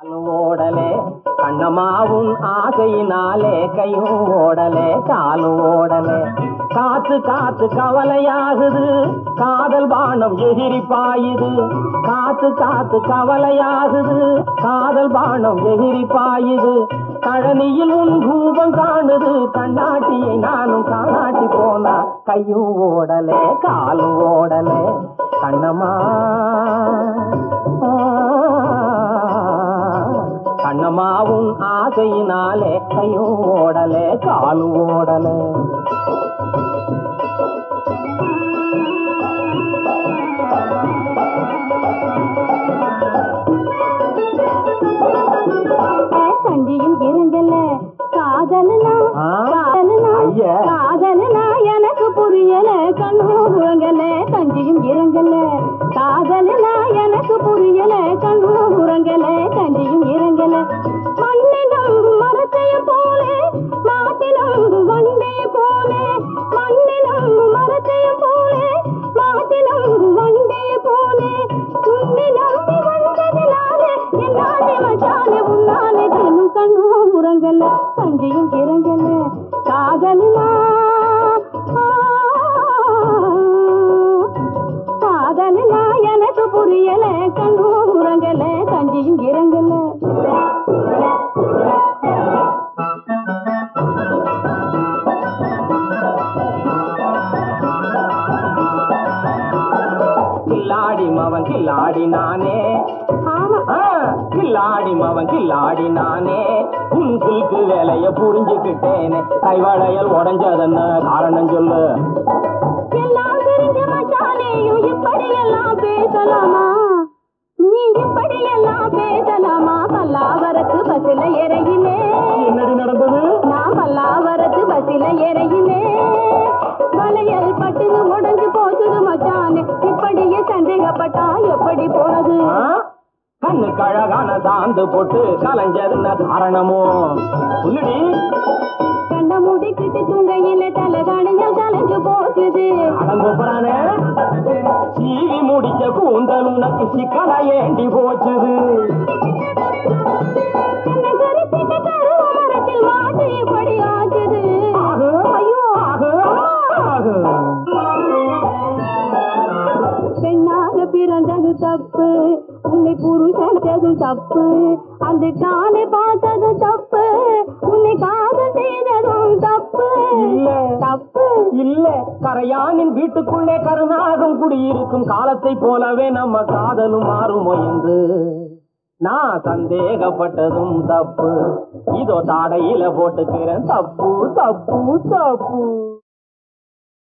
ஓடலே கண்ணமாவும் ஆசையினாலே கையும் ஓடலே காலும் ஓடலே காத்து காத்து கவலையாகுது காதல் பானம் எகிரி பாயுது காத்து காத்து கவலையாகுது காதல் பானம் எகிரி பாயுது கழனியில் உன் ரூபம் காணுது கண்ணாட்டியை நானும் காணாட்டி போனா கையும் ஓடலே காலும் ஓடலே கண்ணம்மா கண்ணம்மாவும் ஆசையினாலே கையும் ஓடலே காலும் ஓடலே கஞ்சியும் இருங்கல காதலனா ஆ? காதலனா ஐயா. காதலனா எனக்கு புரியல கண்ணு முழங்கல கஞ்சியும் இருங்கல காதலனா எனக்கு புரியல கண்ணு முழங்கல கஞ்சியும் இருங்கல மண்ணினம் மரத்தைய போல மாட்டினம் வண்டைய போல மண்ணினம் மரத்தைய போல மாட்டினம் வண்டைய போல உன்னை நம்பி வந்ததினாலே என்னாலே மச்சானே உன்னாலே தினம் கண்ணு முறங்கல கஞ்சியும் கிறங்கல காதலனா காதலனா எனக்கு புரியல கண்ணு முறங்கல கஞ்சியும் கிறங்கல கில்லாடி மவன் கில்லாடி நானே ஆமா ஆ, கில்லாடி மவன் கில்லாடி நானே உன் சில்கு வேலைய புரிஞ்சுக்கிட்டேனே கைவளையல் உடஞ்சதன்னு காரணம் சொல்லு எல்லாம் தெரிஞ்ச மச்சானேயும் இப்படியெல்லாம் பேசலாமா நீ இப்படியெல்லாம் பேசலாமா பல்லாவரத்து பஸ்ல இறையிலே என்னடி நடந்தது நான் பல்லாவரத்து பஸ்ல இறையிலே வளையல் பட்டுது உடஞ்சு போச்சுது மச்சானே இப்படியே சந்தேகப்பட்டா எப்படி போனது ஆ? கண்ணுக்கு அழகான சாந்து போட்டு கலைஞ்சதுன்னு காரணமோ சொல்லுடி கண்ண முடிக்கிட்டு தூங்கையில தலகாணிகள் கலைஞ்சு போச்சுது அடங்கோப்பறானே சீவி முடிச்ச கூந்தல் உனக்கு சிக்கலா ஏண்டி போச்சுது என்ன கருத்திட்டு கருவ மரத்தில் மாட்டு இப்படி ஆச்சுது ஆகு, ஐயோ ஆகு, ஆகு. பெண்ணாக பிறந்தது தப்பு உன்னை புருஷனது தப்பு அந்த காலை பார்த்தது தப்பு உன்னை காதல் செய்ததும் தப்பு இல்ல. தப்பு இல்ல கரையானின் வீட்டுக்குள்ளே கருணாகம் குடியிருக்கும் காலத்தை போலவே நம்ம காதலும் மாறுமோ என்று நான் சந்தேகப்பட்டதும் தப்பு இதோ தாடையில போட்டுக்கிறேன் தப்பு தப்பு தப்பு